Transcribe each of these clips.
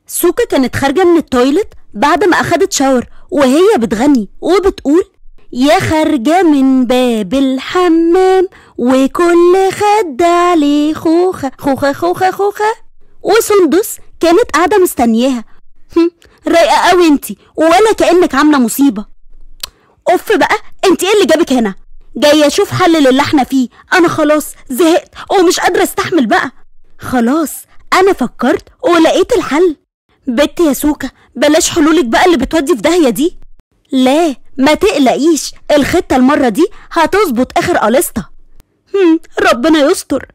سوكا كانت خارجة من التويلت بعد ما أخدت شاور وهي بتغني وبتقول يا خارجة من باب الحمام وكل خد عليه خوخة خوخة خوخة خوخة وسندس كانت قاعدة مستنياها هم، رايقة قوي انتي ولا كأنك عاملة مصيبة اوف بقى انت ايه اللي جابك هنا جاية اشوف حل للي احنا فيه انا خلاص زهقت ومش قادرة استحمل بقى خلاص انا فكرت ولقيت الحل بت يا سوكا بلاش حلولك بقى اللي بتودي في داهية دي لا ما تقلقيش الخطة المرة دي هتظبط اخر قلصتها هم، ربنا يستر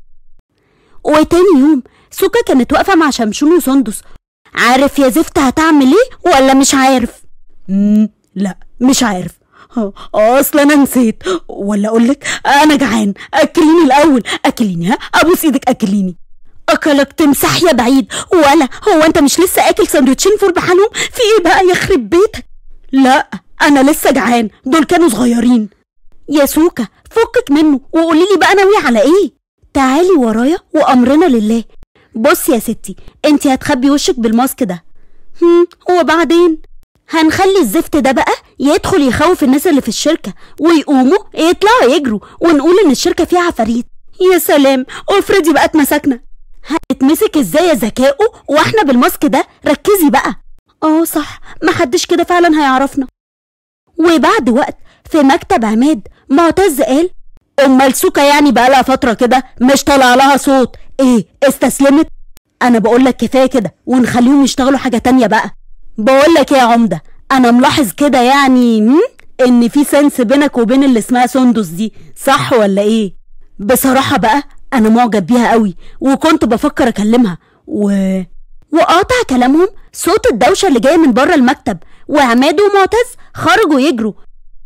وتاني يوم سوكا كانت واقفة مع شمشون وسندس عارف يا زفت هتعمل ايه ولا مش عارف مم لا مش عارف آه، اصل انا نسيت ولا اقولك انا جعان اكليني الاول اكليني ها ابوس ايدك اكليني اكلك تمسح يا بعيد ولا هو انت مش لسه اكل سندوتشين فول بحالهم في ايه بقى يخرب بيتك لا انا لسه جعان دول كانوا صغيرين يا سوكا فكك منه وقولي لي بقى ناويه على ايه تعالي ورايا وامرنا لله بصي يا ستي انت هتخبي وشك بالماسك ده هم وبعدين هنخلي الزفت ده بقى يدخل يخوف الناس اللي في الشركة ويقوموا يطلعوا يجروا ونقول ان الشركة فيها عفاريت يا سلام افرضي بقى اتمسكنا هنتمسك ازاي يا ذكائه واحنا بالماسك ده ركزي بقى اه صح محدش كده فعلا هيعرفنا وبعد وقت في مكتب عماد معتز قال امال سوكا يعني بقالها فترة كده مش طالع لها صوت ايه استسلمت انا بقول لك كفايه كده ونخليهم يشتغلوا حاجه تانية بقى بقول لك ايه يا عمده انا ملاحظ كده يعني هم؟ ان في سنس بينك وبين اللي اسمها سندس دي صح ولا ايه بصراحه بقى انا معجب بيها قوي وكنت بفكر اكلمها و وقاطع كلامهم صوت الدوشه اللي جاي من بره المكتب وعماد ومعتز خرجوا يجروا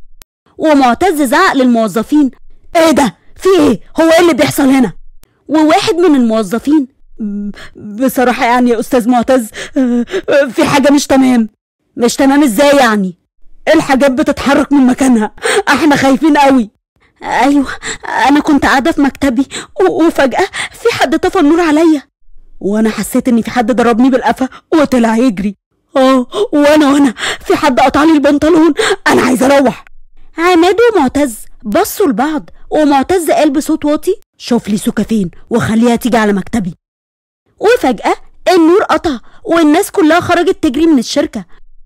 ومعتز زعق للموظفين ايه ده في ايه هو ايه اللي بيحصل هنا وواحد من الموظفين ب- بصراحة يعني يا أستاذ معتز آه، آه، في حاجة مش تمام مش تمام ازاي يعني الحاجات بتتحرك من مكانها احنا خايفين قوي ايوه انا كنت قاعدة في مكتبي و- وفجأة في حد طفى النور عليا وانا حسيت ان في حد ضربني بالقفا وطلع يجري اه وانا وانا في حد قطع لي البنطلون انا عايزه اروح عماد ومعتز بصوا لبعض ومعتز قال بصوت واطي شوف لي سوكا فين وخليها تيجي على مكتبي وفجأة النور قطع والناس كلها خرجت تجري من الشركة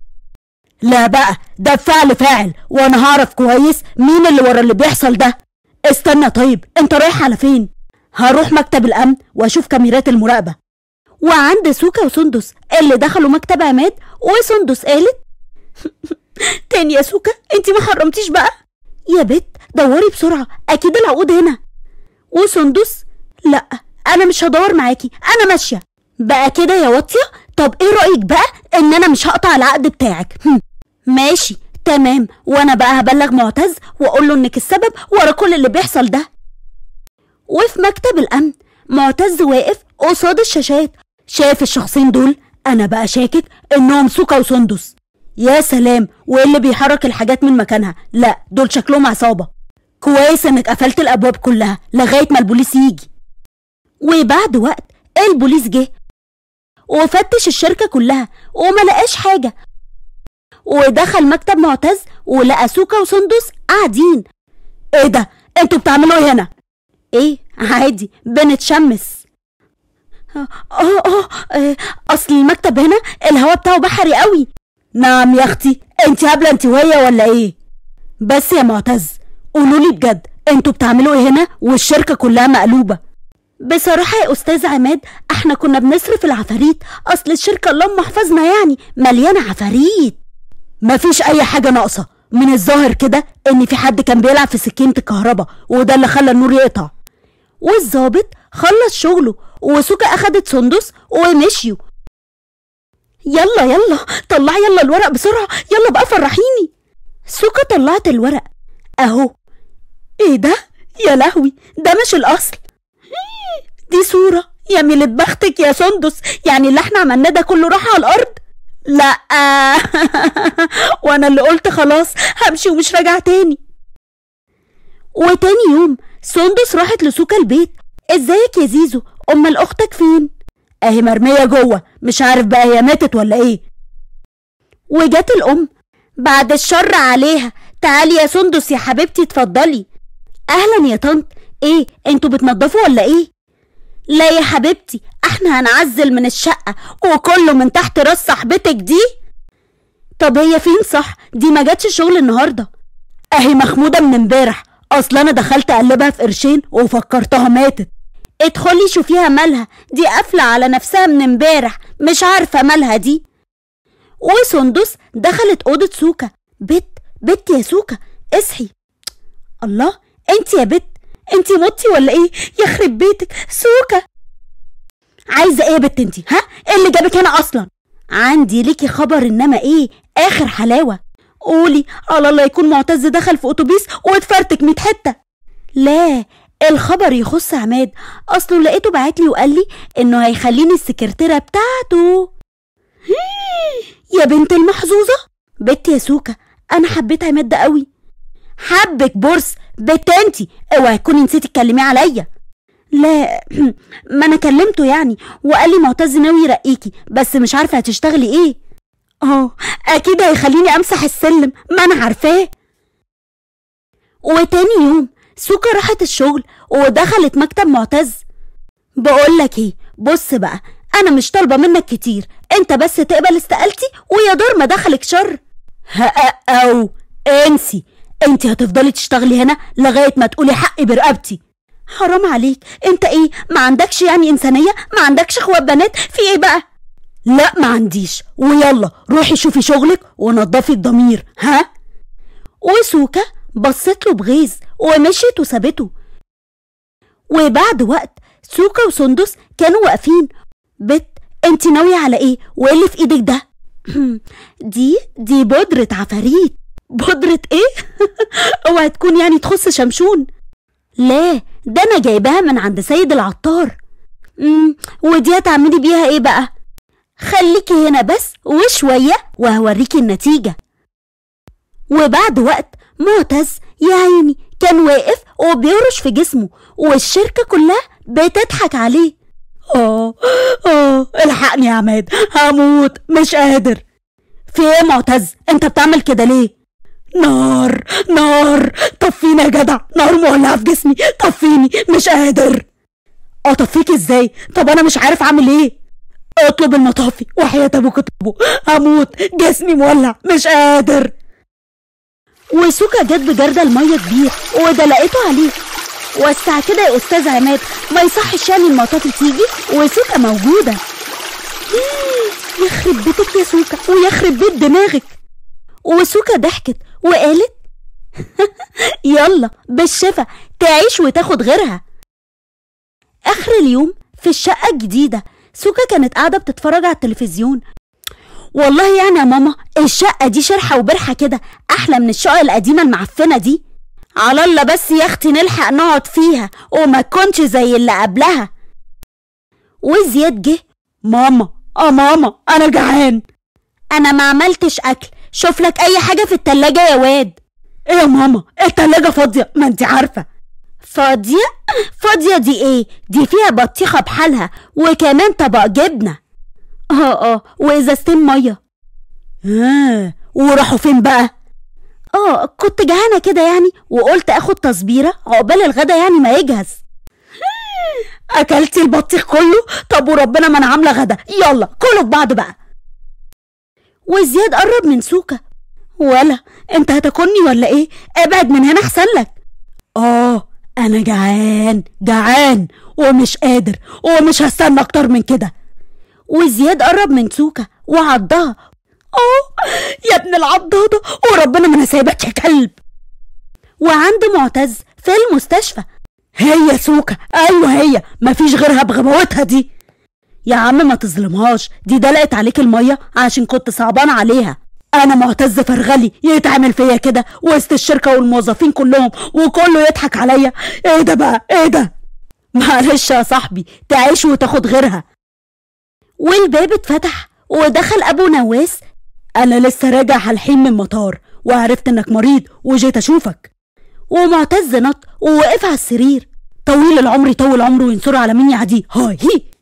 لا بقى ده فعل فاعل وانا هعرف كويس مين اللي ورا اللي بيحصل ده استنى طيب انت رايح على فين هروح مكتب الامن واشوف كاميرات المراقبة وعند سوكا وسندس اللي دخلوا مكتب عماد وسندس قالت تاني يا سوكا انت ما حرمتيش بقى يا بت دوري بسرعة اكيد العقود هنا وسندس لا انا مش هدور معاكي انا ماشيه بقى كده يا واطيه طب ايه رايك بقى ان انا مش هقطع العقد بتاعك هم. ماشي تمام وانا بقى هبلغ معتز واقول له انك السبب ورا كل اللي بيحصل ده وفي مكتب الامن معتز واقف قصاد الشاشات شايف الشخصين دول انا بقى شاكك انهم سوكا وسندس يا سلام وايه اللي بيحرك الحاجات من مكانها لا دول شكلهم عصابه كويس انك قفلت الابواب كلها لغايه ما البوليس يجي وبعد وقت البوليس جه وفتش الشركة كلها وما لقاش حاجة ودخل مكتب معتز ولقى سوكا وسندس قاعدين ايه ده انتوا بتعملوا ايه هنا ايه عادي بنتشمس اه اه اه اصل المكتب هنا الهوا بتاعه بحري قوي نعم يا اختي انت هبله انت وهي ولا ايه بس يا معتز قولوا لي بجد انتوا بتعملوا ايه هنا والشركه كلها مقلوبه بصراحة يا أستاذ عماد احنا كنا بنصرف العفاريت أصل الشركة اللهم احفظنا يعني مليانة عفاريت مفيش أي حاجة ناقصة من الظاهر كده إن في حد كان بيلعب في سكينة الكهرباء وده اللي خلى النور يقطع والظابط خلص شغله وسوكا أخدت سندس ومشيوا يلا يلا طلعي يلا الورق بسرعة يلا بقى فرحيني سوكا طلعت الورق أهو ايه ده يا لهوي ده مش الأصل دي صورة يا ميلة بختك يا سندس يعني اللي احنا عملناه ده كله راح على الأرض لا وانا اللي قلت خلاص همشي ومش راجع تاني وتاني يوم سندس راحت لسوكا البيت ازيك يا زيزو امال اختك فين اهي مرمية جوه مش عارف بقى هي ماتت ولا ايه وجت الام بعد الشر عليها تعالي يا سندس يا حبيبتي اتفضلي اهلا يا طنط ايه انتوا بتنضفوا ولا ايه لا يا حبيبتي احنا هنعزل من الشقة وكله من تحت راس صاحبتك دي طب هي فين صح دي ما جاتش شغل النهارده اهي مخمودة من امبارح اصل انا دخلت اقلبها في قرشين وفكرتها ماتت ادخلي شوفيها مالها دي قافلة على نفسها من امبارح مش عارفة مالها دي وسندس دخلت أوضة سوكا بت بت يا سوكا اصحي الله انت يا بت انت متي ولا ايه يخرب بيتك سوكا عايزة ايه يا بت انت ها ايه اللي جابك هنا اصلا عندي ليكي خبر انما ايه اخر حلاوة قولي على الله يكون معتز دخل في اتوبيس واتفرتك 100 حتة لا الخبر يخص عماد اصله لقيته بعتلي وقال لي انه هيخليني السكرتيره بتاعته يا بنت المحظوظه بنت يا سوكا انا حبيت عماد ده قوي حبك بورس بنت انتي اوعي تكوني نسيتي تكلمي عليا لا ما انا كلمته يعني وقال لي معتز ناوي يرقيكي بس مش عارفه هتشتغلي ايه اه اكيد هيخليني امسح السلم ما انا عارفاه وتاني يوم سوكا راحت الشغل ودخلت مكتب معتز بقول لك ايه بص بقى انا مش طالبه منك كتير انت بس تقبل استقالتي ويا دور ما دخلك شر او انسي انت هتفضلي تشتغلي هنا لغايه ما تقولي حقي برقبتي حرام عليك انت ايه ما عندكش يعني انسانيه ما عندكش اخوات بنات في ايه بقى لا ما عنديش ويلا روحي شوفي شغلك ونضفي الضمير ها وسوكا بصت له بغيظ ومشيت وسابته وبعد وقت سوكا وسندس كانوا واقفين بت انت ناوية على ايه وايه اللي في ايدك ده دي دي بودرة عفاريت بودرة ايه اوعى تكون يعني تخص شمشون لا ده انا جايباها من عند سيد العطار امم ودي هتعملي بيها ايه بقى خليكي هنا بس وشوية وهوريكي النتيجة وبعد وقت معتز يا عيني كان واقف وبيرش في جسمه والشركة كلها بتضحك عليه اه اه الحقني يا عماد هموت مش قادر في ايه معتز انت بتعمل كده ليه نار نار طفيني يا جدع نار مولعة في جسمي طفيني مش قادر اطفيك ازاي طب انا مش عارف اعمل ايه اطلب المطافي وحياة ابوك اطلبه هموت جسمي مولع مش قادر وسوكا جت بجردل ميه كبير ودلقته عليه وسع كده يا استاذ عماد ما يصحش يعني المطاطي تيجي وسوكا موجوده يخرب بيتك يا سوكا ويخرب بيت دماغك وسوكا ضحكت وقالت يلا بالشفا تعيش وتاخد غيرها اخر اليوم في الشقه الجديده سوكا كانت قاعده بتتفرج على التلفزيون والله يعني يا ماما الشقة دي شرحة وبرحة كده أحلى من الشقق القديمة المعفنة دي على الله بس يا أختي نلحق نقعد فيها وما تكونش زي اللي قبلها وزياد جه ماما اه ماما أنا جعان أنا ما عملتش أكل شوف لك أي حاجة في التلاجة يا واد إيه يا ماما التلاجة فاضية ما أنت عارفة فاضية؟ فاضية دي إيه؟ دي فيها بطيخة بحالها وكمان طبق جبنة اه اه وازازتين ميه اه وراحوا فين بقى اه كنت جعانه كده يعني وقلت اخد تصبيره عقبال الغدا يعني ما يجهز اكلتي البطيخ كله طب وربنا ما انا عامله غدا يلا كلوا بعض بقى وزياد قرب من سوكا ولا انت هتاكلني ولا ايه ابعد من هنا احسن لك اه انا جعان جعان ومش قادر ومش هستنى اكتر من كده وزياد قرب من سوكا وعضها اه يا ابن العضاضة وربنا ما انا سايبك يا كلب وعند معتز في المستشفى هي سوكا ايوه هي مفيش غيرها بغباوتها دي يا عم ما تظلمهاش دي دلقت عليك المية عشان كنت صعبان عليها انا معتز فرغلي يتعمل فيا كده وسط الشركة والموظفين كلهم وكله يضحك عليا ايه ده بقى ايه ده معلش يا صاحبي تعيش وتاخد غيرها والباب اتفتح ودخل ابو نواس انا لسه راجع هالحين من مطار وعرفت انك مريض وجيت اشوفك ومعتز نط ووقف على السرير طويل العمر يطول عمره وينصره على مين يعديه هاي هي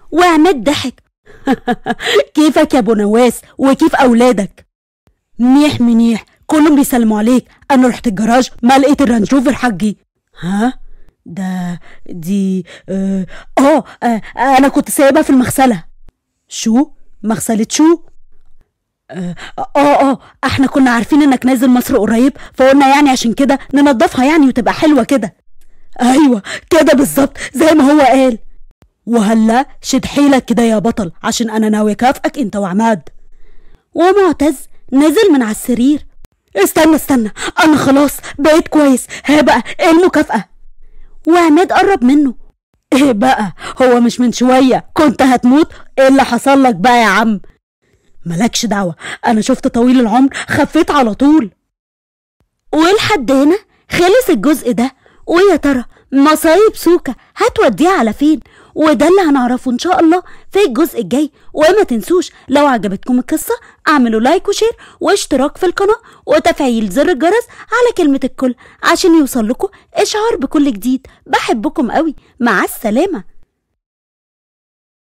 وعماد ضحك كيفك يا ابو نواس وكيف اولادك منيح منيح كلهم بيسلموا عليك انا رحت الجراج ما لقيت الرانج روفر حقي ها ده دي اه, آه, آه انا كنت سايبها في المغسله شو مغسله شو اه اه آه، احنا كنا عارفين انك نازل مصر قريب فقلنا يعني عشان كده ننضفها يعني وتبقى حلوه كده ايوه كده بالظبط زي ما هو قال وهلا شد حيلك كده يا بطل عشان انا ناوي اكافئك انت وعماد ومعتز نزل من على السرير استنى استنى انا خلاص بقيت كويس ها بقى ايه المكافأة وعماد قرب منه ايه بقى هو مش من شوية كنت هتموت ايه اللي حصل لك بقى يا عم ملكش دعوة انا شفت طويل العمر خفيت على طول ولحد هنا خلص الجزء ده ويا ترى مصايب سوكا هتوديها على فين وده اللي هنعرفه ان شاء الله في الجزء الجاي وما تنسوش لو عجبتكم القصة اعملوا لايك وشير واشتراك في القناة وتفعيل زر الجرس على كلمة الكل عشان يوصل لكم اشعار بكل جديد بحبكم قوي مع السلامة